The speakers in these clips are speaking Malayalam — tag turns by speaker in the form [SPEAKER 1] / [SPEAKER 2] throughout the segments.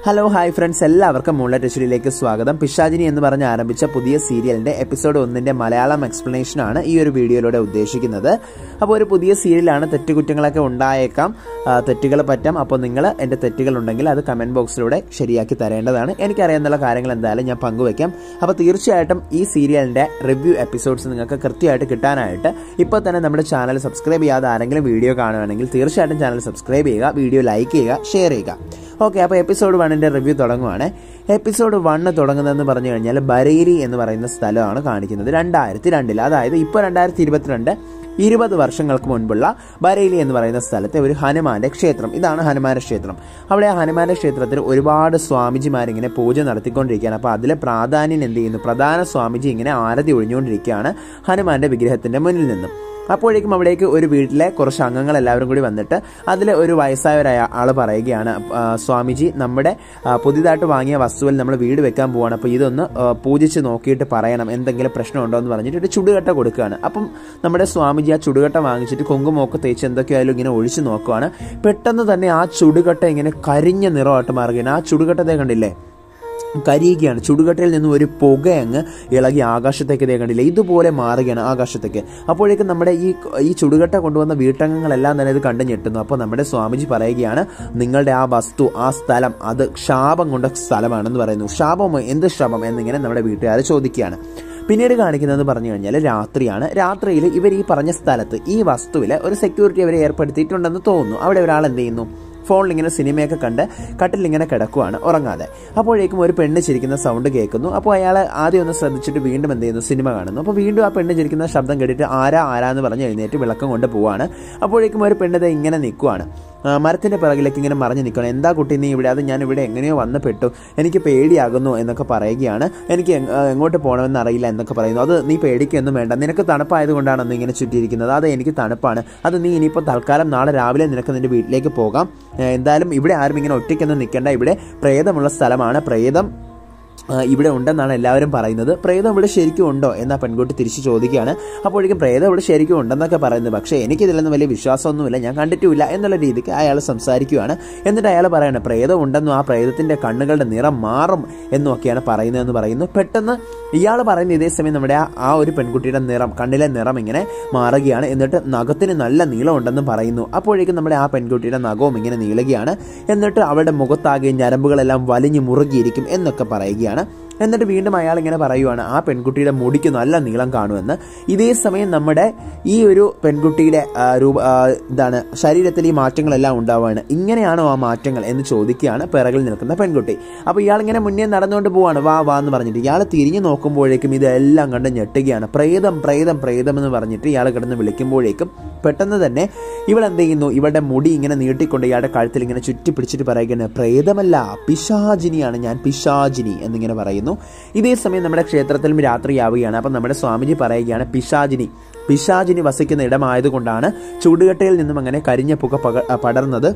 [SPEAKER 1] ഹലോ ഹായ് ഫ്രണ്ട്സ് എല്ലാവർക്കും മുള്ള ടെസ്റ്റിലേക്ക് സ്വാഗതം പിശാചിനി എന്ന് പറഞ്ഞ് ആരംഭിച്ച പുതിയ സീരിയലിന്റെ എപ്പിസോഡ് ഒന്നിന്റെ മലയാളം എക്സ്പ്ലനേഷൻ ആണ് ഈ ഒരു വീഡിയോയിലൂടെ ഉദ്ദേശിക്കുന്നത് അപ്പോൾ ഒരു പുതിയ സീരിയലാണ് തെറ്റുകുറ്റങ്ങളൊക്കെ ഉണ്ടായേക്കാം ആ, തെറ്റുകൾ പറ്റാം അപ്പോൾ നിങ്ങൾ എൻ്റെ തെറ്റുകൾ ഉണ്ടെങ്കിൽ അത് കമന്റ് ബോക്സിലൂടെ ശരിയാക്കി തരേണ്ടതാണ് എനിക്കറിയാവുന്ന കാര്യങ്ങൾ എന്തായാലും ഞാൻ പങ്കുവയ്ക്കാം അപ്പോൾ തീർച്ചയായിട്ടും ഈ സീരിയലിന്റെ റിവ്യൂ എപ്പിസോഡ്സ് നിങ്ങൾക്ക് കൃത്യമായിട്ട് കിട്ടാനായിട്ട് ഇപ്പോൾ തന്നെ നമ്മുടെ ചാനൽ സബ്സ്ക്രൈബ് ചെയ്യാതെ ആരെങ്കിലും വീഡിയോ കാണുകയാണെങ്കിൽ തീർച്ചയായിട്ടും ചാനൽ സബ്സ്ക്രൈബ് ചെയ്യുക വീഡിയോ ലൈക്ക് ചെയ്യുക ഷെയർ ചെയ്യുക ഓക്കെ അപ്പോൾ എപ്പിസോഡ് വണ്ണിൻ്റെ റിവ്യൂ തുടങ്ങുവാണ് എപ്പിസോഡ് വണ്ണ് തുടങ്ങുന്നതെന്ന് പറഞ്ഞു കഴിഞ്ഞാൽ ബരേലി എന്ന് പറയുന്ന സ്ഥലമാണ് കാണിക്കുന്നത് രണ്ടായിരത്തി രണ്ടിൽ അതായത് ഇപ്പോൾ രണ്ടായിരത്തി ഇരുപത്തിരണ്ട് ഇരുപത് വർഷങ്ങൾക്ക് മുൻപുള്ള ബരേലി എന്ന് പറയുന്ന സ്ഥലത്തെ ഒരു ഹനുമാന്റെ ക്ഷേത്രം ഇതാണ് ഹനുമാന്റെ ക്ഷേത്രം അവിടെ ആ ഹനുമാന്റെ ക്ഷേത്രത്തിൽ ഒരുപാട് സ്വാമിജിമാരിങ്ങനെ പൂജ നടത്തിക്കൊണ്ടിരിക്കുകയാണ് അപ്പോൾ അതിലെ പ്രാധാന്യം എന്ത് ചെയ്യുന്നു പ്രധാന സ്വാമിജി ഇങ്ങനെ ആരതി ഒഴിഞ്ഞുകൊണ്ടിരിക്കുകയാണ് ഹനുമാന്റെ വിഗ്രഹത്തിന്റെ മുന്നിൽ നിന്നും അപ്പോഴേക്കും അവിടേക്ക് ഒരു വീട്ടിലെ കുറച്ച് അംഗങ്ങൾ എല്ലാവരും കൂടി വന്നിട്ട് അതിൽ ഒരു വയസ്സായവരായ ആൾ പറയുകയാണ് ആ, സ്വാമിജി നമ്മുടെ ആ, പുതിയതായിട്ട് വാങ്ങിയ വസ്തുവിൽ നമ്മൾ വീട് വെക്കാൻ പോവാണ് അപ്പോൾ ഇതൊന്ന് ആ, പൂജിച്ച് നോക്കിയിട്ട് പറയണം എന്തെങ്കിലും പ്രശ്നമുണ്ടോ എന്ന് പറഞ്ഞിട്ട് ഒരു ചുടുകട്ട കൊടുക്കുകയാണ് അപ്പം നമ്മുടെ സ്വാമിജി ആ ചുടുകട്ട വാങ്ങിച്ചിട്ട് കുങ്കുമൊക്കെ തേച്ച് എന്തൊക്കെയായാലും ഇങ്ങനെ ഒഴിച്ച് നോക്കുവാണ് പെട്ടെന്ന് തന്നെ ആ ചുടുകട്ട ഇങ്ങനെ കരിഞ്ഞ നിറമായിട്ട് മാറുകയാണ് ആ ചുടുകട്ടത്തെ കണ്ടില്ലേ കരിയുകയാണ് ചുടുകട്ടയിൽ നിന്നും ഒരു പുക അങ്ങ് ഇളകി ആകാശത്തേക്ക് ഇതേ കണ്ടില്ല ഇതുപോലെ മാറുകയാണ് ആകാശത്തേക്ക് അപ്പോഴേക്കും നമ്മുടെ ഈ ഈ ചുടുകട്ട കൊണ്ടുവന്ന വീട്ടംഗങ്ങളെല്ലാം തന്നെ ഇത് കണ്ടു ഞെട്ടുന്നു അപ്പോൾ നമ്മുടെ സ്വാമിജി പറയുകയാണ് നിങ്ങളുടെ ആ വസ്തു ആ സ്ഥലം അത് ശാപം കൊണ്ട സ്ഥലമാണെന്ന് പറയുന്നു ശാപമോ എന്ത് ശാപം എന്നിങ്ങനെ നമ്മുടെ വീട്ടുകാർ ചോദിക്കുകയാണ് പിന്നീട് കാണിക്കുന്നതെന്ന് പറഞ്ഞു കഴിഞ്ഞാൽ രാത്രിയാണ് രാത്രിയിൽ ഇവർ ഈ പറഞ്ഞ സ്ഥലത്ത് ഈ വസ്തുവിൽ ഒരു സെക്യൂരിറ്റി അവർ ഏർപ്പെടുത്തിയിട്ടുണ്ടെന്ന് തോന്നുന്നു അവിടെ ഒരാൾ എന്ത് ചെയ്യുന്നു ഫോണിൽ ഇങ്ങനെ സിനിമയൊക്കെ കണ്ട് കട്ടിലിങ്ങനെ കിടക്കുവാണ് ഉറങ്ങാതെ അപ്പോഴേക്കും ഒരു പെണ്ണ് ചിരിക്കുന്ന സൗണ്ട് കേൾക്കുന്നു അപ്പോൾ അയാൾ ആദ്യം ഒന്ന് ശ്രദ്ധിച്ചിട്ട് വീണ്ടും എന്ത് ചെയ്യുന്നു സിനിമ കാണുന്നു അപ്പോൾ വീണ്ടും ആ പെണ്ണ് ചിരിക്കുന്ന ശബ്ദം കേട്ടിട്ട് ആരാ ആരാ എന്ന് പറഞ്ഞ് എഴുന്നേറ്റ് വിളക്കം കൊണ്ട് പോവാണ് അപ്പോഴേക്കും ഒരു പെണ്ണിത് ഇങ്ങനെ നിൽക്കുവാണ് ആ, മരത്തിന്റെ പിറകിലേക്ക് ഇങ്ങനെ മറിഞ്ഞ് നിൽക്കണം എന്താ കുട്ടി നീ ഇവിടെ അത് ഞാൻ ഇവിടെ എങ്ങനെയോ വന്ന് പെട്ടു എനിക്ക് പേടിയാകുന്നു എന്നൊക്കെ പറയുകയാണ് എനിക്ക് എങ്- ആ, എങ്ങോട്ട് പോകണമെന്ന് അറിയില്ല എന്നൊക്കെ പറയുന്നു അത് നീ പേടിക്കൊന്നും വേണ്ട നിനക്ക് തണുപ്പായതുകൊണ്ടാണ് നീ ഇങ്ങനെ ചുറ്റിയിരിക്കുന്നത് അത് എനിക്ക് തണുപ്പാണ് അത് നീ ഇനിയിപ്പോൾ തൽക്കാലം നാളെ രാവിലെ നിനക്ക് നിന്റെ വീട്ടിലേക്ക് പോകാം ഏ, എന്തായാലും ഇവിടെ ആരും ഇങ്ങനെ ഒറ്റയ്ക്കൊന്നും നിൽക്കേണ്ട ഇവിടെ പ്രേതമുള്ള സ്ഥലമാണ് പ്രേതം ആ, ഇവിടെ ഉണ്ടെന്നാണ് എല്ലാവരും പറയുന്നത് പ്രേതം ഇവിടെ ശരിക്കും ഉണ്ടോ എന്ന പെൺകുട്ടി തിരിച്ചു ചോദിക്കുകയാണ് അപ്പോഴേക്കും പ്രേതം ഇവിടെ ശരിക്കും ഉണ്ടെന്നൊക്കെ പറയുന്നത് പക്ഷേ എനിക്കിതിലൊന്നും വലിയ വിശ്വാസമൊന്നുമില്ല ഞാൻ കണ്ടിട്ടുമില്ല എന്നുള്ള രീതിക്ക് അയാൾ സംസാരിക്കുകയാണ് എന്നിട്ട് അയാൾ പറയാണ് പ്രേതം ഉണ്ടെന്നും ആ പ്രേതത്തിന്റെ കണ്ണുകളുടെ നിറം മാറും എന്നൊക്കെയാണ് പറയുന്നതെന്ന് പറയുന്നു പെട്ടെന്ന് ഇയാൾ പറയുന്ന ഇതേ സമയം നമ്മുടെ ആ- ആ ഒരു പെൺകുട്ടിയുടെ നിറം കണ്ണിലെ നിറം ഇങ്ങനെ മാറുകയാണ് എന്നിട്ട് നഖത്തിന് നല്ല നീളമുണ്ടെന്ന് പറയുന്നു അപ്പോഴേക്കും നമ്മുടെ ആ പെൺകുട്ടിയുടെ നഖവും ഇങ്ങനെ നീളുകയാണ് എന്നിട്ട് അവളുടെ മുഖത്താകെ ഞരമ്പുകളെല്ലാം വലിഞ്ഞു മുറുകിയിരിക്കും എന്നൊക്കെ പറയുകയാണ് എന്നിട്ട് വീണ്ടും അയാൾ ഇങ്ങനെ പറയുവാണ് ആ പെൺകുട്ടിയുടെ മുടിക്ക് നല്ല നീളം കാണുമെന്ന് ഇതേ സമയം നമ്മുടെ ഈ ഒരു പെൺകുട്ടിയുടെ ആ, രൂപ ആ, എന്താണ് ശരീരത്തിൽ ഈ മാറ്റങ്ങളെല്ലാം ഉണ്ടാവുകയാണ് ഇങ്ങനെയാണോ ആ മാറ്റങ്ങൾ എന്ന് ചോദിക്കുകയാണ് പിറകിൽ നിൽക്കുന്ന പെൺകുട്ടി അപ്പോൾ ഇയാൾ ഇങ്ങനെ മുന്നേ നടന്നുകൊണ്ട് പോവാണ് വാ വാ എന്ന് പറഞ്ഞിട്ട് ഇയാൾ തിരിഞ്ഞു നോക്കുമ്പോഴേക്കും ഇതെല്ലാം കണ്ട് ഞെട്ടുകയാണ് പ്രേതം പ്രേതം പ്രേതം എന്ന് പറഞ്ഞിട്ട് ഇയാൾ കിടന്ന് വിളിക്കുമ്പോഴേക്കും പെട്ടെന്ന് തന്നെ ഇവൾ എന്ത് ചെയ്യുന്നു ഇവളുടെ മുടി ഇങ്ങനെ നീട്ടിക്കൊണ്ട് ഇയാളുടെ കഴുത്തിൽ ഇങ്ങനെ ചുറ്റി പിടിച്ചിട്ട് പറയുകയാണ് പ്രേതമല്ല പിശാചിനിയാണ് ഞാൻ പിശാചിനി എന്നിങ്ങനെ പറയുന്നു ഇതേ സമയം നമ്മുടെ ക്ഷേത്രത്തിലും രാത്രിയാവുകയാണ് അപ്പം നമ്മുടെ സ്വാമിജി പറയുകയാണ് പിശാചിനി പിശാചിനി വസിക്കുന്ന ഇടമായതുകൊണ്ടാണ് ചൂടുകട്ടയിൽ നിന്നും അങ്ങനെ കരിഞ്ഞ പുക പക- പടർന്നത്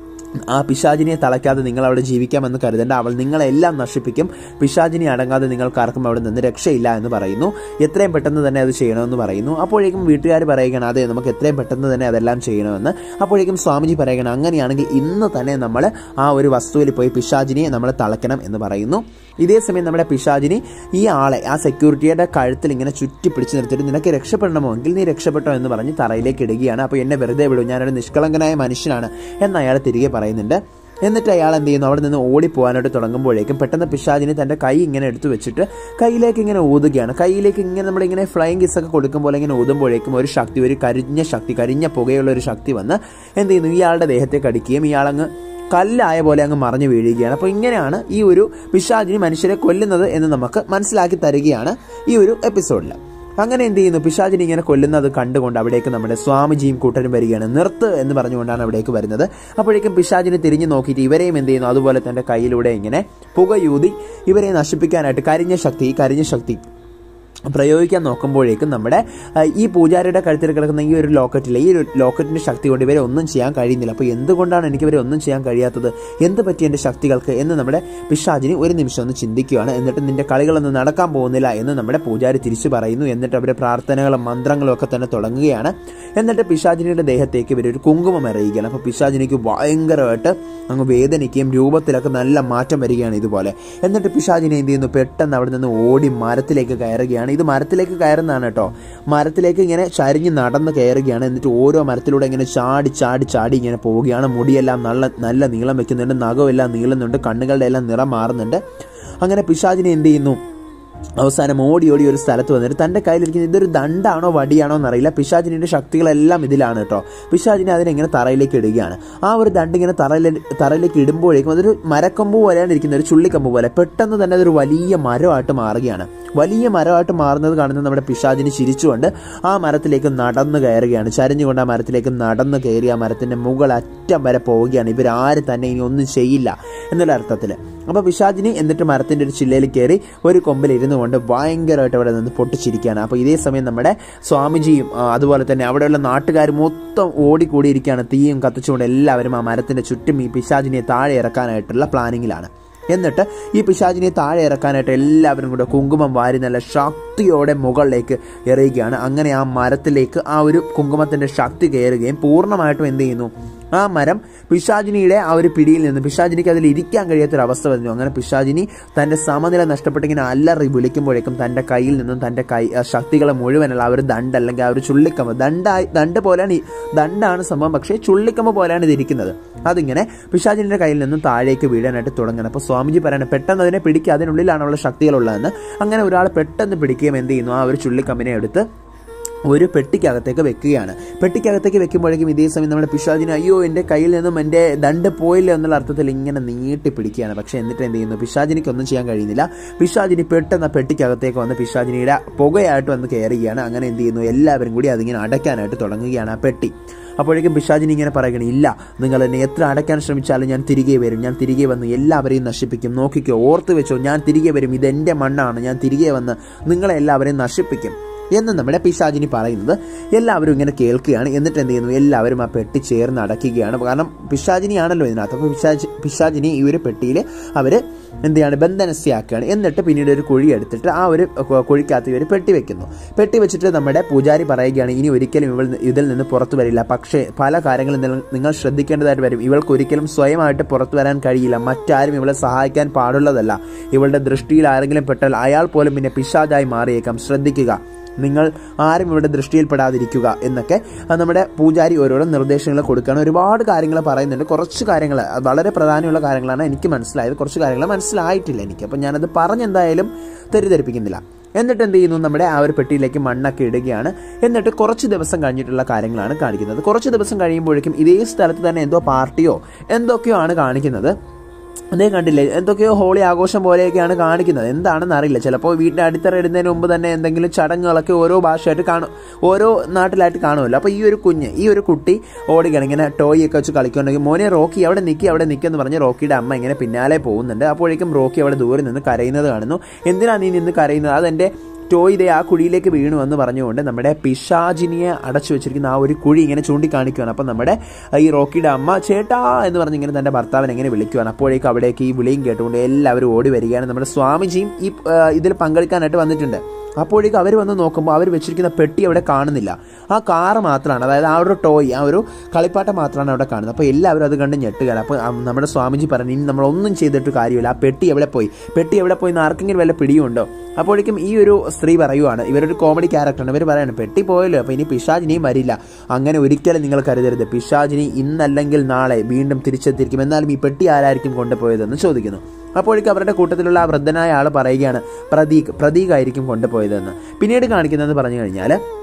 [SPEAKER 1] ആ പിശാചിനിയെ തളയ്ക്കാതെ നിങ്ങൾ അവിടെ ജീവിക്കാമെന്ന് കരുതേണ്ട അവൾ നിങ്ങളെല്ലാം നശിപ്പിക്കും പിശാചിനി അടങ്ങാതെ നിങ്ങൾക്ക് ആർക്കും അവിടെ നിന്ന് രക്ഷയില്ല എന്ന് പറയുന്നു എത്രയും പെട്ടെന്ന് തന്നെ അത് ചെയ്യണമെന്ന് പറയുന്നു അപ്പോഴേക്കും വീട്ടുകാർ പറയുകയാണ് അതെ നമുക്ക് എത്രയും പെട്ടെന്ന് തന്നെ അതെല്ലാം ചെയ്യണമെന്ന് അപ്പോഴേക്കും സ്വാമിജി പറയുകയാണ് അങ്ങനെയാണെങ്കിൽ ഇന്ന് തന്നെ നമ്മൾ ആ ഒരു വസ്തുവിൽ പോയി പിശാചിനിയെ നമ്മൾ തളയ്ക്കണം എന്ന് പറയുന്നു ഇതേ സമയം നമ്മുടെ പിശാചിനി ഈ ആളെ ആ സെക്യൂരിറ്റിയുടെ കഴുത്തിൽ ഇങ്ങനെ ചുറ്റി പിടിച്ചു നിർത്തിയിട്ട് നിനക്ക് രക്ഷപ്പെടണമോ എങ്കിൽ നീ രക്ഷപ്പെട്ടോ എന്ന് പറഞ്ഞ് തറയിലേക്ക് ഇടുകയാണ് അപ്പോൾ എന്നെ വെറുതെ വിടും ഞാനൊരു നിഷ്കളങ്കനായ മനുഷ്യനാണ് എന്ന് അയാൾ തിരികെ പറയുന്നുണ്ട് എന്നിട്ട് അയാൾ എന്ത് ചെയ്യുന്നു അവിടെ നിന്ന് ഓടിപ്പോകാനായിട്ട് തുടങ്ങുമ്പോഴേക്കും പെട്ടെന്ന് പിശാചിനി തന്റെ കൈ ഇങ്ങനെ എടുത്തു വെച്ചിട്ട് കയ്യിലേക്ക് ഇങ്ങനെ ഊതുകയാണ് കയ്യിലേക്ക് ഇങ്ങനെ നമ്മളിങ്ങനെ ഫ്ലൈങ് കിസ് ഒക്കെ കൊടുക്കുമ്പോൾ ഇങ്ങനെ ഊതുമ്പോഴേക്കും ഒരു ശക്തി ഒരു കരിഞ്ഞ ശക്തി കരിഞ്ഞ പുകയുള്ള ഒരു ശക്തി വന്ന് എന്ത് ചെയ്യുന്നു ഇയാളുടെ ദേഹത്തെ കടിക്കുകയും ഇയാളങ്ങ് കല്ലായ പോലെ അങ്ങ് മറിഞ്ഞു വീഴുകയാണ് അപ്പോൾ ഇങ്ങനെയാണ് ഈ ഒരു പിശാചിനി മനുഷ്യരെ കൊല്ലുന്നത് എന്ന് നമുക്ക് മനസ്സിലാക്കി തരികയാണ് ഈ ഒരു എപ്പിസോഡിൽ അങ്ങനെ എന്ത് ചെയ്യുന്നു പിശാചിനി ഇങ്ങനെ കൊല്ലുന്നത് കണ്ടുകൊണ്ട് അവിടേക്ക് നമ്മുടെ സ്വാമിജിയും കൂട്ടരും വരികയാണ് നിർത്ത് എന്ന് പറഞ്ഞുകൊണ്ടാണ് അവിടേക്ക് വരുന്നത് അപ്പോഴേക്കും പിശാചിനി തിരിഞ്ഞു നോക്കിയിട്ട് ഇവരെയും എന്ത് ചെയ്യുന്നു അതുപോലെ തന്റെ കയ്യിലൂടെ ഇങ്ങനെ പുകയൂതി ഇവരെ നശിപ്പിക്കാനായിട്ട് കരിഞ്ഞ ശക്തി ഈ കരിഞ്ഞ ശക്തി പ്രയോഗിക്കാൻ നോക്കുമ്പോഴേക്കും നമ്മുടെ ആ, ഈ പൂജാരിയുടെ കഴുത്തിൽ കിടക്കുന്ന ഈ ഒരു ലോക്കറ്റിൽ ഈ ഒരു ലോക്കറ്റിന്റെ ശക്തി കൊണ്ട് ഇവരെ ഒന്നും ചെയ്യാൻ കഴിയുന്നില്ല അപ്പോൾ എന്തുകൊണ്ടാണ് എനിക്ക് ഇവരെ ഒന്നും ചെയ്യാൻ കഴിയാത്തത് എന്ത് പറ്റി എൻ്റെ ശക്തികൾക്ക് എന്ന് നമ്മുടെ പിശാചിനി ഒരു നിമിഷം ഒന്ന് ചിന്തിക്കുകയാണ് എന്നിട്ട് നിന്റെ കളികളൊന്നും നടക്കാൻ പോകുന്നില്ല എന്ന് നമ്മുടെ പൂജാരി തിരിച്ചു പറയുന്നു എന്നിട്ട് അവരുടെ പ്രാർത്ഥനകളും മന്ത്രങ്ങളും ഒക്കെ തന്നെ തുടങ്ങുകയാണ് എന്നിട്ട് പിശാചിനിയുടെ ദേഹത്തേക്ക് ഇവർ ഒരു കുങ്കുമം എറിയുകയാണ് അപ്പോൾ പിശാചിനിക്ക് ഭയങ്കരമായിട്ട് അങ്ങ് വേദനിക്കുകയും രൂപത്തിലൊക്കെ നല്ല മാറ്റം വരികയാണ് ഇതുപോലെ എന്നിട്ട് പിശാചിനെ എന്ത് ചെയ്യുന്നു പെട്ടെന്ന് അവിടെ നിന്ന് ഓടി മരത്തിലേക്ക് കയറുകയാണ് ഇത് മരത്തിലേക്ക് കയറുന്നതാണ് കേട്ടോ മരത്തിലേക്ക് ഇങ്ങനെ ചരിഞ്ഞ് നടന്ന് കയറുകയാണ് എന്നിട്ട് ഓരോ മരത്തിലൂടെ ഇങ്ങനെ ചാടി ചാടി ചാടി ഇങ്ങനെ പോവുകയാണ് മുടിയെല്ലാം നല്ല നല്ല നീളം വെക്കുന്നുണ്ട് നഖമെല്ലാം നീളുന്നുണ്ട് കണ്ണുകളുടെ എല്ലാം നിറം മാറുന്നുണ്ട് അങ്ങനെ പിശാചിനെ എന്ത് ചെയ്യുന്നു അവസാനം ഓടി ഓടി ഒരു സ്ഥലത്ത് വന്നിട്ട് തൻ്റെ കയ്യിലിരിക്കുന്ന ഇതൊരു ദണ്ടാണോ വടിയാണോ എന്നറിയില്ല പിശാചിനിയുടെ ശക്തികളെല്ലാം ഇതിലാണ് കേട്ടോ പിശാചിനെ അതിനെങ്ങനെ തറയിലേക്ക് ഇടുകയാണ് ആ ഒരു ദണ്ട് ഇങ്ങനെ തറയിൽ തറയിലേക്ക് ഇടുമ്പോഴേക്കും അതൊരു മരക്കൊമ്പ് പോലെയാണ് ഇരിക്കുന്നത് ഒരു ചുള്ളിക്കമ്പ് പോലെ പെട്ടെന്ന് തന്നെ അതൊരു വലിയ മരമായിട്ട് മാറുകയാണ് വലിയ മരമായിട്ട് മാറുന്നത് കാണുന്നത് നമ്മുടെ പിശാചിന് ചിരിച്ചുകൊണ്ട് ആ മരത്തിലേക്ക് നടന്നു കയറുകയാണ് ചരിഞ്ഞുകൊണ്ട് ആ മരത്തിലേക്ക് നടന്നു കയറി ആ മരത്തിന്റെ മുകൾ അറ്റം വരെ പോവുകയാണ് ഇവരാരും തന്നെ ഇനി ഒന്നും ചെയ്യില്ല എന്നുള്ള അർത്ഥത്തിൽ അപ്പോൾ പിശാചിനി എന്നിട്ട് മരത്തിന്റെ ഒരു ചില്ലയിൽ കയറി ഒരു കൊമ്പിൽ ഇരുന്നു കൊണ്ട് ഭയങ്കരമായിട്ട് അവിടെ നിന്ന് പൊട്ടിച്ചിരിക്കുകയാണ് അപ്പോൾ ഇതേ സമയം നമ്മുടെ സ്വാമിജിയും ആ, അതുപോലെ തന്നെ അവിടെയുള്ള നാട്ടുകാർ മൊത്തം ഓടിക്കൂടിയിരിക്കുകയാണ് തീയും കത്തിച്ചുകൊണ്ട് എല്ലാവരും ആ മരത്തിന്റെ ചുറ്റും ഈ പിശാചിനെ താഴെ ഇറക്കാനായിട്ടുള്ള പ്ലാനിങ്ങിലാണ് എന്നിട്ട് ഈ പിശാചിനെ താഴെ ഇറക്കാനായിട്ട് എല്ലാവരും കൂടെ കുങ്കുമം വാരി നല്ല ശക്തിയോടെ മുകളിലേക്ക് എറിയുകയാണ് അങ്ങനെ ആ മരത്തിലേക്ക് ആ ഒരു കുങ്കുമത്തിന്റെ ശക്തി കയറുകയും പൂർണ്ണമായിട്ടും എന്ത് ചെയ്യുന്നു ആ മരം പിശാചിനിയുടെ ആ ഒരു പിടിയിൽ നിന്ന് പിശാചിനിക്ക് അതിൽ ഇരിക്കാൻ കഴിയാത്തൊരു അവസ്ഥ വരുന്നു അങ്ങനെ പിശാചിനി തന്റെ സമനില നഷ്ടപ്പെട്ടിങ്ങനെ അല്ലറി വിളിക്കുമ്പോഴേക്കും തന്റെ കയ്യിൽ നിന്നും തന്റെ കൈ ആ ശക്തികളെ മുഴുവനുള്ള ആ ഒരു ദണ്ട് അല്ലെങ്കിൽ ആ ഒരു ചുള്ളിക്കമ്പ് ദണ്ടായി ദണ്ട് പോലെയാണ് ഈ ദണ്ടാണ് സംഭവം പക്ഷേ ചുള്ളിക്കമ്പ് പോലെയാണ് ഇത് ഇരിക്കുന്നത് അതിങ്ങനെ പിശാചിനിയുടെ കയ്യിൽ നിന്നും താഴേക്ക് വീഴാനായിട്ട് തുടങ്ങണം അപ്പോൾ സ്വാമിജി പറയണം പെട്ടെന്ന് അതിനെ പിടിക്കുക അതിനുള്ളിലാണുള്ള ശക്തികളുള്ളതെന്ന് അങ്ങനെ ഒരാൾ പെട്ടെന്ന് പിടിക്കുകയും എന്ത് ചെയ്യുന്നു ആ ഒരു ചുള്ളിക്കമ്പിനെ എടുത്ത് ഒരു പെട്ടിക്കകത്തേക്ക് വെക്കുകയാണ് പെട്ടിക്കകത്തേക്ക് വെക്കുമ്പോഴേക്കും ഇതേ സമയം നമ്മുടെ പിശാചിന് അയ്യോ എൻ്റെ കയ്യിൽ നിന്നും എൻ്റെ ദണ്ട് പോയില്ല എന്നുള്ള അർത്ഥത്തിൽ ഇങ്ങനെ നീട്ടി പിടിക്കുകയാണ് പക്ഷെ എന്നിട്ട് എന്ത് ചെയ്യുന്നു പിശാചിനിക്ക് ഒന്നും ചെയ്യാൻ കഴിയുന്നില്ല പിശാചിനി പെട്ടെന്ന് ആ പെട്ടിക്കകത്തേക്ക് വന്ന് പിശാചിനിയുടെ പുകയായിട്ട് വന്ന് കയറുകയാണ് അങ്ങനെ എന്ത് ചെയ്യുന്നു എല്ലാവരും കൂടി അതിങ്ങനെ അടയ്ക്കാനായിട്ട് തുടങ്ങുകയാണ് ആ പെട്ടി അപ്പോഴേക്കും പിശാചിനി ഇങ്ങനെ പറയുകയാണ് ഇല്ല നിങ്ങൾ എന്നെ എത്ര അടയ്ക്കാൻ ശ്രമിച്ചാലും ഞാൻ തിരികെ വരും ഞാൻ തിരികെ വന്ന് എല്ലാവരെയും നശിപ്പിക്കും നോക്കിക്കോ ഓർത്ത് വെച്ചോ ഞാൻ തിരികെ വരും ഇതെൻ്റെ മണ്ണാണ് ഞാൻ തിരികെ വന്ന് നിങ്ങളെ എല്ലാവരെയും നശിപ്പിക്കും എന്ന് നമ്മുടെ പിശാചിനി പറയുന്നത് എല്ലാവരും ഇങ്ങനെ കേൾക്കുകയാണ് എന്നിട്ട് എന്ത് ചെയ്യുന്നു എല്ലാവരും ആ പെട്ടി ചേർന്ന് അടയ്ക്കുകയാണ് കാരണം പിശാചിനിയാണല്ലോ ഇതിനകത്ത് അപ്പോൾ പിശാചി പിശാചിനി ഈ ഒരു പെട്ടിയിൽ അവർ എന്ത് ചെയ്യാണ് ബന്ധനസ്യാക്കുകയാണ് എന്നിട്ട് പിന്നീട് ഒരു കുഴി എടുത്തിട്ട് ആ ഒരു കൊ- കുഴിക്കകത്ത് ഇവർ പെട്ടി വെക്കുന്നു പെട്ടി വെച്ചിട്ട് നമ്മുടെ പൂജാരി പറയുകയാണ് ഇനി ഒരിക്കലും ഇവൾ ഇതിൽ നിന്ന് പുറത്തു വരില്ല പക്ഷേ പല കാര്യങ്ങളും നിങ്ങൾ- നിങ്ങൾ ശ്രദ്ധിക്കേണ്ടതായിട്ട് വരും ഇവൾക്ക് ഒരിക്കലും സ്വയമായിട്ട് പുറത്തു വരാൻ കഴിയില്ല മറ്റാരും ഇവളെ സഹായിക്കാൻ പാടുള്ളതല്ല ഇവളുടെ ദൃഷ്ടിയിൽ ആരെങ്കിലും പെട്ടാൽ അയാൾ പോലും പിന്നെ പിശാചായി മാറിയേക്കാം ശ്രദ്ധിക്കുക നിങ്ങൾ ആരും ഇവിടെ ദൃഷ്ടിയിൽപ്പെടാതിരിക്കുക എന്നൊക്കെ ആ നമ്മുടെ പൂജാരി ഓരോരോ നിർദ്ദേശങ്ങൾ കൊടുക്കുകയാണ് ഒരുപാട് കാര്യങ്ങൾ പറയുന്നുണ്ട് കുറച്ച് കാര്യങ്ങൾ വളരെ പ്രധാനമുള്ള കാര്യങ്ങളാണ് എനിക്ക് മനസ്സിലായത് കുറച്ച് കാര്യങ്ങൾ മനസ്സിലായിട്ടില്ല എനിക്ക് അപ്പം ഞാനത് പറഞ്ഞെന്തായാലും തെറ്റിദ്ധരിപ്പിക്കുന്നില്ല എന്നിട്ട് എന്ത് ചെയ്യുന്നു നമ്മുടെ ആ ഒരു പെട്ടിയിലേക്ക് മണ്ണൊക്കെ ഇടുകയാണ് എന്നിട്ട് കുറച്ച് ദിവസം കഴിഞ്ഞിട്ടുള്ള കാര്യങ്ങളാണ് കാണിക്കുന്നത് കുറച്ച് ദിവസം കഴിയുമ്പോഴേക്കും ഇതേ സ്ഥലത്ത് തന്നെ എന്തോ പാർട്ടിയോ എന്തൊക്കെയോ ആണ് കാണിക്കുന്നത് അതേ കണ്ടില്ലേ എന്തൊക്കെയോ ഹോളി ആഘോഷം പോലെയൊക്കെയാണ് കാണിക്കുന്നത് എന്താണെന്ന് അറിയില്ല ചിലപ്പോൾ വീട്ടിൽ അടിത്തറ ഇടുന്നതിന് മുമ്പ് തന്നെ എന്തെങ്കിലും ചടങ്ങുകളൊക്കെ ഓരോ ഭാഷയായിട്ട് കാണും ഓരോ നാട്ടിലായിട്ട് കാണുമല്ലോ അപ്പോൾ ഈ ഒരു കുഞ്ഞ് ഈ ഒരു കുട്ടി ഓടുകയാണ് ഇങ്ങനെ ടോയ് ഒക്കെ വെച്ച് കളിക്കുന്നുണ്ടെങ്കിൽ മോനെ റോക്കി അവിടെ നിൽക്കി അവിടെ നിൽക്കെന്ന് പറഞ്ഞ് റോക്കിയുടെ അമ്മ ഇങ്ങനെ പിന്നാലെ പോകുന്നുണ്ട് അപ്പോഴേക്കും റോക്കി അവിടെ ദൂരെ നിന്ന് കരയുന്നത് കാണുന്നു എന്തിനാ നീ നിന്ന് കരയുന്നത് അതെൻ്റെ ടോയ് ഇതേ ആ കുഴിയിലേക്ക് വീണു എന്ന് പറഞ്ഞുകൊണ്ട് നമ്മുടെ പിശാചിനിയെ അടച്ചു വെച്ചിരിക്കുന്ന ആ ഒരു കുഴി ഇങ്ങനെ ചൂണ്ടിക്കാണിക്കുകയാണ് അപ്പം നമ്മുടെ ഈ റോക്കിയുടെ അമ്മ ചേട്ടാ എന്ന് പറഞ്ഞ് ഇങ്ങനെ തന്റെ ഭർത്താവിനെ എങ്ങനെ വിളിക്കുകയാണ് അപ്പോഴേക്കും അവിടേക്ക് ഈ വിളിയും കേട്ടുകൊണ്ട് എല്ലാവരും ഓടി വരികയാണ് നമ്മുടെ സ്വാമിജിയും ഈ ആ, ഇതിൽ പങ്കെടുക്കാനായിട്ട് വന്നിട്ടുണ്ട് അപ്പോഴേക്കും അവർ വന്ന് നോക്കുമ്പോൾ അവർ വെച്ചിരിക്കുന്ന പെട്ടി അവിടെ കാണുന്നില്ല ആ കാറ് മാത്രമാണ് അതായത് ആ ഒരു ടോയ് ആ ഒരു കളിപ്പാട്ടം മാത്രമാണ് അവിടെ കാണുന്നത് അപ്പോൾ എല്ലാവരും അത് കണ്ട് ഞെട്ടുകയാണ് അപ്പോൾ ആ, നമ്മുടെ സ്വാമിജി പറഞ്ഞു ഇനി നമ്മൾ ഒന്നും ചെയ്തിട്ട് കാര്യമില്ല ആ പെട്ടി എവിടെ പോയി പെട്ടി എവിടെ പോയി എന്ന് ആർക്കെങ്കിലും വല്ല പിടിയുണ്ടോ അപ്പോഴേക്കും ഈ ഒരു സ്ത്രീ പറയുവാണ് ഇവരൊരു കോമഡി ക്യാരക്ടറാണ് ഇവർ പറയാണ് പെട്ടി പോയല്ലോ അപ്പോൾ ഇനി പിശാചിനിയും വരില്ല അങ്ങനെ ഒരിക്കലും നിങ്ങൾ കരുതരുത് പിശാചിനി ഇന്നല്ലെങ്കിൽ നാളെ വീണ്ടും തിരിച്ചെത്തിയിരിക്കും എന്നാലും ഈ പെട്ടി ആരായിരിക്കും കൊണ്ടുപോയതെന്ന് ചോദിക്കുന്നു അപ്പോഴേക്കും അവരുടെ കൂട്ടത്തിലുള്ള ആ വൃദ്ധനായ ആൾ പറയുകയാണ് പ്രതീക് പ്രതീകായിരിക്കും കൊണ്ടുപോയതെന്ന് പിന്നീട് കാണിക്കുന്നതെന്ന് പറഞ്ഞു കഴിഞ്ഞാൽ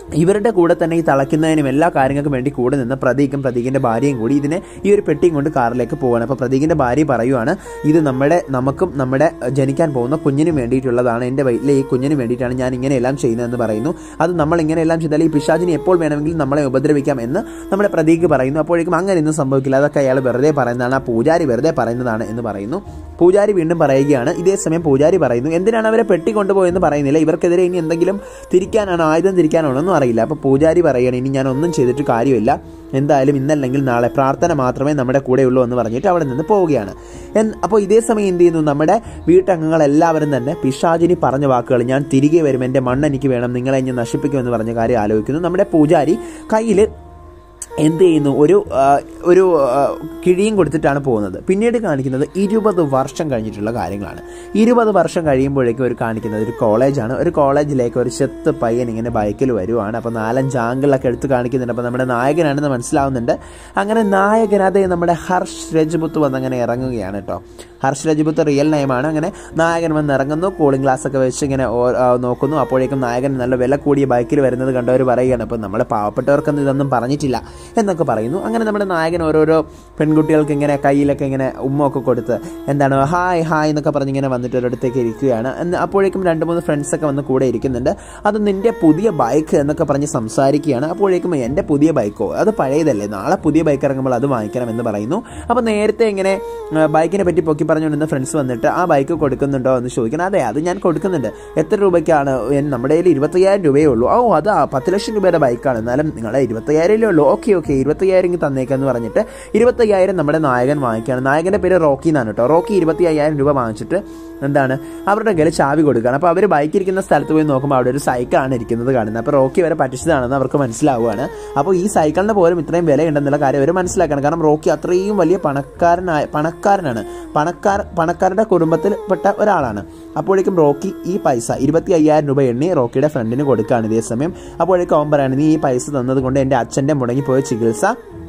[SPEAKER 1] ഇവരുടെ കൂടെ തന്നെ ഈ തളയ്ക്കുന്നതിനും എല്ലാ കാര്യങ്ങൾക്കും വേണ്ടി കൂടെ നിന്ന് പ്രതീകും പ്രതീകിന്റെ ഭാര്യയും കൂടി ഇതിനെ ഈ ഒരു പെട്ടിയും കൊണ്ട് കാറിലേക്ക് പോവാണ് അപ്പോൾ പ്രതീകിന്റെ ഭാര്യ പറയുവാണ് ഇത് നമ്മുടെ നമുക്കും നമ്മുടെ ജനിക്കാൻ പോകുന്ന കുഞ്ഞിനും വേണ്ടിയിട്ടുള്ളതാണ് എൻ്റെ വയറ്റിലെ ഈ കുഞ്ഞിന് വേണ്ടിയിട്ടാണ് ഞാൻ ഇങ്ങനെയെല്ലാം ചെയ്യുന്നതെന്ന് പറയുന്നു അത് നമ്മൾ ഇങ്ങനെയെല്ലാം ചെയ്താൽ ഈ പിശാചിനെ എപ്പോൾ വേണമെങ്കിലും നമ്മളെ ഉപദ്രവിക്കാം എന്ന് നമ്മുടെ പ്രതീക് പറയുന്നു അപ്പോഴേക്കും അങ്ങനെ ഒന്നും സംഭവിക്കില്ല അതൊക്കെ അയാൾ വെറുതെ പറയുന്നതാണ് ആ പൂജാരി വെറുതെ പറയുന്നതാണ് എന്ന് പറയുന്നു പൂജാരി വീണ്ടും പറയുകയാണ് ഇതേ സമയം പൂജാരി പറയുന്നു എന്തിനാണ് അവരെ പെട്ടി കൊണ്ടുപോയെന്ന് പറയുന്നില്ല ഇവർക്കെതിരെ ഇനി എന്തെങ്കിലും തിരിക്കാനാണോ ആയുധം തിരിക്കാനാണോ ഒന്നും അറിയില്ല അപ്പോൾ പൂജാരി പറയുകയാണ് ഇനി ഞാൻ ഒന്നും ചെയ്തിട്ട് കാര്യമില്ല എന്തായാലും ഇന്നല്ലെങ്കിൽ നാളെ പ്രാർത്ഥന മാത്രമേ നമ്മുടെ കൂടെയുള്ളൂ എന്ന് പറഞ്ഞിട്ട് അവിടെ നിന്ന് പോവുകയാണ് എന്ന് അപ്പോൾ ഇതേ സമയം എന്ത് ചെയ്യുന്നു നമ്മുടെ വീട്ടംഗങ്ങൾ എല്ലാവരും തന്നെ പിശാചിനി പറഞ്ഞ വാക്കുകൾ ഞാൻ തിരികെ വരും എൻ്റെ മണ്ണ് എനിക്ക് വേണം നിങ്ങളെ ഞാൻ നശിപ്പിക്കുമെന്ന് പറഞ്ഞ കാര്യം ആലോചിക്കുന്നു നമ്മുടെ പൂജാരി കയ്യിൽ എന്ത് ചെയ്യുന്നു ഒരു ആ, ഒരു ആ, കിഴിയും കൊടുത്തിട്ടാണ് പോകുന്നത് പിന്നീട് കാണിക്കുന്നത് ഇരുപത് വർഷം കഴിഞ്ഞിട്ടുള്ള കാര്യങ്ങളാണ് ഇരുപത് വർഷം കഴിയുമ്പോഴേക്കും ഒരു കാണിക്കുന്നത് ഒരു കോളേജാണ് ഒരു കോളേജിലേക്ക് ഒരു ചെത്ത് പയ്യൻ ഇങ്ങനെ ബൈക്കിൽ വരുവാണ് അപ്പോൾ നാലഞ്ച് ആംഗിളൊക്കെ എടുത്ത് കാണിക്കുന്നുണ്ട് അപ്പോൾ നമ്മുടെ നായകനാണെന്ന് മനസ്സിലാവുന്നുണ്ട് അങ്ങനെ നായകനതെ നമ്മുടെ ഹർഷ് രജ്പുത്ത് വന്നങ്ങനെ ഇറങ്ങുകയാണ് കേട്ടോ ഹർഷ് രജ്പുത്ത് റിയൽ നെയിമാണ് അങ്ങനെ നായകൻ വന്ന് ഇറങ്ങുന്നു കൂളിംഗ് ഗ്ലാസ് ഒക്കെ വെച്ച് ഇങ്ങനെ ഓ- ആ, നോക്കുന്നു അപ്പോഴേക്കും നായകൻ നല്ല വില കൂടിയ ബൈക്കിൽ വരുന്നത് കണ്ടവർ പറയുകയാണ് അപ്പോൾ നമ്മുടെ പാവപ്പെട്ടവർക്കൊന്നും ഇതൊന്നും പറഞ്ഞിട്ടില്ല എന്നൊക്കെ പറയുന്നു അങ്ങനെ നമ്മുടെ നായകൻ ഓരോരോ പെൺകുട്ടികൾക്ക് ഇങ്ങനെ കയ്യിലൊക്കെ ഇങ്ങനെ ഉമ്മൊക്കെ കൊടുത്ത് എന്താണ് ഹായ് ഹായ് എന്നൊക്കെ പറഞ്ഞ് ഇങ്ങനെ വന്നിട്ട് ഒരിടത്തേക്ക് ഇരിക്കുകയാണ് എന്ന് അപ്പോഴേക്കും രണ്ട് മൂന്ന് ഫ്രണ്ട്സൊക്കെ വന്ന് കൂടെ ഇരിക്കുന്നുണ്ട് അത് നിന്റെ പുതിയ ബൈക്ക് എന്നൊക്കെ പറഞ്ഞ് സംസാരിക്കുകയാണ് അപ്പോഴേക്കും എൻ്റെ പുതിയ ബൈക്കോ അത് പഴയതല്ലേ നാളെ പുതിയ ബൈക്ക് ഇറങ്ങുമ്പോൾ അത് വാങ്ങിക്കണം എന്ന് പറയുന്നു അപ്പോൾ നേരത്തെ ഇങ്ങനെ ആ, ബൈക്കിനെ പറ്റി പൊക്കി പറഞ്ഞുകൊണ്ടിരുന്ന ഫ്രണ്ട്സ് വന്നിട്ട് ആ ബൈക്ക് കൊടുക്കുന്നുണ്ടോ എന്ന് ചോദിക്കണം അതെ അത് ഞാൻ കൊടുക്കുന്നുണ്ട് എത്ര രൂപയ്ക്കാണ് എൻ- നമ്മുടെ കയ്യിൽ ഇരുപത്തയ്യായിരം രൂപയേ ഉള്ളൂ ഓ അതാ പത്ത് ലക്ഷം രൂപയുടെ ബൈക്കാണ് എന്നാലും നിങ്ങളെ ഇരുപത്തയ്യായിരമല്ലേ ഉള്ളൂ ഓക്കെ ഓക്കെ ഇരുപത്തയ്യായിരം ഇങ്ങ് തന്നേക്കെന്ന് പറഞ്ഞിട്ട് ഇരുപത്തയ്യായിരം നമ്മുടെ നായകൻ വാങ്ങിക്കുകയാണ് നായകൻ്റെ പേര് റോക്കി എന്നാണ് കേട്ടോ റോക്കി ഇരുപത്തി അയ്യായിരം രൂപ വാങ്ങിച്ചിട്ട് എന്താണ് അവരുടെ കയ്യിൽ ചാവി കൊടുക്കുകയാണ് അപ്പോൾ അവർ ബൈക്ക് ഇരിക്കുന്ന സ്ഥലത്ത് പോയി നോക്കുമ്പോൾ അവിടെ ഒരു സൈക്കിളാണ് ഇരിക്കുന്നത് കാണുന്നത് അപ്പോൾ റോക്കി അവരെ പറ്റിച്ചതാണെന്ന് അവർക്ക് മനസ്സിലാവുകയാണ് അപ്പോൾ ഈ സൈക്കിളിന് പോലും ഇത്രയും വിലയുണ്ടെന്നുള്ള കാര്യം അവർ മനസ്സിലാക്കണം കാരണം റോക്കി അത്രയും വലിയ പണക്കാരനായ പണക്കാരനാണ് പണക്കാർ പണക്കാരുടെ കുടുംബത്തിൽപ്പെട്ട ഒരാളാണ് അപ്പോഴേക്കും റോക്കി ഈ പൈസ ഇരുപത്തി അയ്യായിരം രൂപ എണ്ണി റോക്കിയുടെ ഫ്രണ്ടിന് കൊടുക്കുകയാണ് ഇതേ സമയം അപ്പോഴേക്കും അവൻ പറയാണ് നീ ഈ പൈസ തന്നത് കൊണ്ട് എൻ്റെ അച്ഛൻ്റെ മുടങ്ങിപ്പോയ ചികിത്സ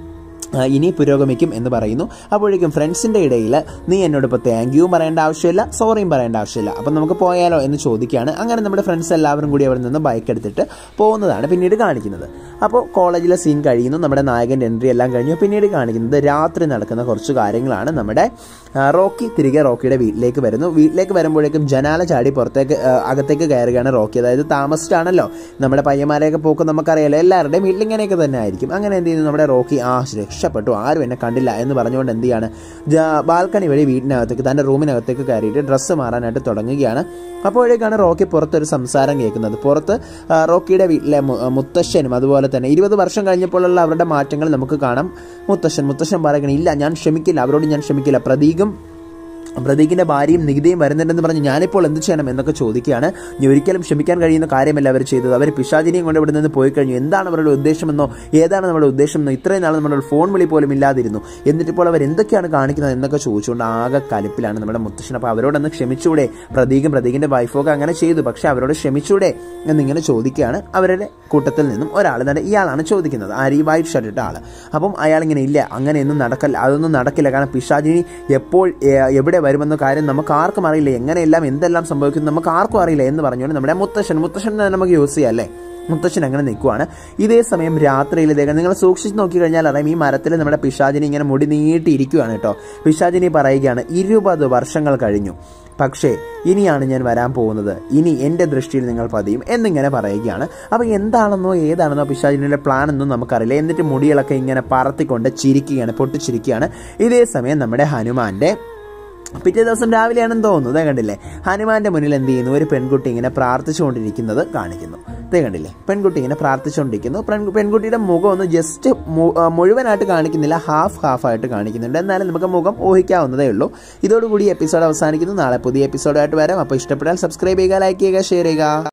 [SPEAKER 1] ആ, ഇനി പുരോഗമിക്കും എന്ന് പറയുന്നു അപ്പോഴേക്കും ഫ്രണ്ട്സിൻ്റെ ഇടയിൽ നീ എന്നോട് ഇപ്പോൾ താങ്ക് യുവും പറയേണ്ട ആവശ്യമില്ല സോറിയും പറയേണ്ട ആവശ്യമില്ല അപ്പം നമുക്ക് പോയാലോ എന്ന് ചോദിക്കുകയാണ് അങ്ങനെ നമ്മുടെ ഫ്രണ്ട്സ് എല്ലാവരും കൂടി അവിടെ നിന്ന് ബൈക്ക് എടുത്തിട്ട് പോകുന്നതാണ് പിന്നീട് കാണിക്കുന്നത് അപ്പോൾ കോളേജിലെ സീൻ കഴിയുന്നു നമ്മുടെ നായകൻ്റെ എൻട്രി എല്ലാം കഴിഞ്ഞു പിന്നീട് കാണിക്കുന്നത് രാത്രി നടക്കുന്ന കുറച്ച് കാര്യങ്ങളാണ് നമ്മുടെ ആ, റോക്കി തിരികെ റോക്കിയുടെ വീട്ടിലേക്ക് വരുന്നു വീട്ടിലേക്ക് വരുമ്പോഴേക്കും ജനാല ചാടി പുറത്തേക്ക് ആ, അകത്തേക്ക് കയറുകയാണ് റോക്കി അതായത് താമസിച്ചാണല്ലോ നമ്മുടെ പയ്യന്മാരെയൊക്കെ പോക്ക് നമുക്കറിയാലോ എല്ലാവരുടെയും വീട്ടിൽ ഇങ്ങനെയൊക്കെ തന്നെ ആയിരിക്കും അങ്ങനെ എന്ത് ചെയ്യുന്നു നമ്മുടെ റോക്കി ആ രക്ഷപ്പെട്ടു ആരും എന്നെ കണ്ടില്ല എന്ന് പറഞ്ഞുകൊണ്ട് എന്ത് ചെയ്യാണ് ജ- ബാൽക്കണി വഴി വീടിനകത്തേക്ക് തൻ്റെ റൂമിനകത്തേക്ക് കയറിയിട്ട് ഡ്രസ്സ് മാറാനായിട്ട് തുടങ്ങുകയാണ് അപ്പോഴേക്കാണ് റോക്കി പുറത്തൊരു സംസാരം കേൾക്കുന്നത് പുറത്ത് ആ, റോക്കിയുടെ വീട്ടിലെ മു- മുത്തശ്ശനും അതുപോലെ തന്നെ ഇരുപത് വർഷം കഴിഞ്ഞപ്പോഴുള്ള അവരുടെ മാറ്റങ്ങൾ നമുക്ക് കാണാം മുത്തശ്ശൻ മുത്തശ്ശൻ പറയുകയാണ് ഇല്ല ഞാൻ ക്ഷമിക്കില്ല അവരോട് ഞാൻ ക്ഷമിക്കില്ല പ്രതീകം പ്രതീകിന്റെ ഭാര്യയും നികുതിയും വരുന്നുണ്ടെന്ന് പറഞ്ഞ് ഞാനിപ്പോൾ എന്ത് ചെയ്യണം എന്നൊക്കെ ചോദിക്കുകയാണ് ഇനി ഒരിക്കലും ക്ഷമിക്കാൻ കഴിയുന്ന കാര്യമല്ല അവർ ചെയ്തത് അവർ പിശാചിനെയും കൊണ്ട് ഇവിടെ നിന്ന് പോയി കഴിഞ്ഞു എന്താണ് അവരുടെ ഉദ്ദേശമെന്നോ ഏതാണ് നമ്മുടെ ഉദ്ദേശമെന്നോ ഇത്രയും നാൾ നമ്മുടെ ഫോൺ വിളി പോലും ഇല്ലാതിരുന്നു എന്നിട്ടിപ്പോൾ അവർ എന്തൊക്കെയാണ് കാണിക്കുന്നത് എന്നൊക്കെ ചോദിച്ചുകൊണ്ട് ആകെ കലിപ്പിലാണ് നമ്മുടെ മുത്തശ്ശൻ അപ്പോൾ അവരോടൊന്ന് ക്ഷമിച്ചൂടെ പ്രതീകും പ്രതീകിന്റെ വൈഫൊക്കെ അങ്ങനെ ചെയ്തു പക്ഷെ അവരോട് ക്ഷമിച്ചൂടെ എന്നിങ്ങനെ ചോദിക്കുകയാണ് അവരുടെ കൂട്ടത്തിൽ നിന്നും ഒരാൾ തന്നെ ഇയാളാണ് ചോദിക്കുന്നത് ആര് ഈ വൈറ്റ് ഷർട്ട് ഇട്ട ആൾ അപ്പം അയാൾ ഇങ്ങനെ ഇല്ല അങ്ങനെയൊന്നും നടക്കല്ല അതൊന്നും നടക്കില്ല കാരണം പിശാചിനി എപ്പോൾ ഏ- എവിടെ വരുമെന്ന കാര്യം നമുക്ക് ആർക്കും അറിയില്ല എങ്ങനെയെല്ലാം എന്തെല്ലാം സംഭവിക്കുന്നു നമുക്ക് ആർക്കും അറിയില്ല എന്ന് പറഞ്ഞുകൊണ്ട് നമ്മുടെ മുത്തശ്ശൻ മുത്തശ്ശൻ തന്നെ നമുക്ക് യൂസ് ചെയ്യാം അല്ലേ മുത്തശ്ശൻ അങ്ങനെ നിൽക്കുവാണ് ഇതേ സമയം രാത്രിയിൽ ഇദ്ദേഹം നിങ്ങൾ സൂക്ഷിച്ച് നോക്കി കഴിഞ്ഞാൽ അറിയാം ഈ മരത്തിൽ നമ്മുടെ പിശാചിനി ഇങ്ങനെ മുടി നീട്ടിയിരിക്കുകയാണ് കേട്ടോ പിശാചിനി പറയുകയാണ് ഇരുപത് വർഷങ്ങൾ കഴിഞ്ഞു പക്ഷേ ഇനിയാണ് ഞാൻ വരാൻ പോകുന്നത് ഇനി എൻ്റെ ദൃഷ്ടിയിൽ നിങ്ങൾ പതിയും എന്നിങ്ങനെ പറയുകയാണ് അപ്പോൾ എന്താണെന്നോ ഏതാണെന്നോ പിശാചിനിയുടെ പ്ലാൻ ഒന്നും നമുക്കറിയില്ല എന്നിട്ട് മുടികളൊക്കെ ഇങ്ങനെ പറത്തിക്കൊണ്ട് ചിരിക്കുകയാണ് പൊട്ടിച്ചിരിക്കുകയാണ് ഇതേ സമയം നമ്മുടെ ഹനുമാന്റെ പിറ്റേ ദിവസം രാവിലെയാണെന്ന് തോന്നുന്നു ഇതേ കണ്ടില്ലേ ഹനുമാന്റെ മുന്നിൽ എന്ത് ചെയ്യുന്നു ഒരു പെൺകുട്ടി ഇങ്ങനെ പ്രാർത്ഥിച്ചുകൊണ്ടിരിക്കുന്നത് കാണിക്കുന്നു ഇതേ കണ്ടില്ലേ പെൺകുട്ടി ഇങ്ങനെ പ്രാർത്ഥിച്ചുകൊണ്ടിരിക്കുന്നു പെൺ- പെൺകുട്ടിയുടെ മുഖം ഒന്ന് ജസ്റ്റ് മുഴുവനായിട്ട് കാണിക്കുന്നില്ല ഹാഫ് ഹാഫ് ആയിട്ട് കാണിക്കുന്നുണ്ട് എന്നാലും നമുക്ക് മുഖം ഊഹിക്കാവുന്നതേ ഉള്ളൂ ഇതോടുകൂടി എപ്പിസോഡ് അവസാനിക്കുന്നു നാളെ പുതിയ എപ്പിസോഡായിട്ട് വരാം അപ്പോൾ ഇഷ്ടപ്പെട്ടാൽ സബ്സ്ക്രൈബ് ചെയ്യുക ലൈക്ക് ചെയ്യുക ഷെയർ ചെയ്യുക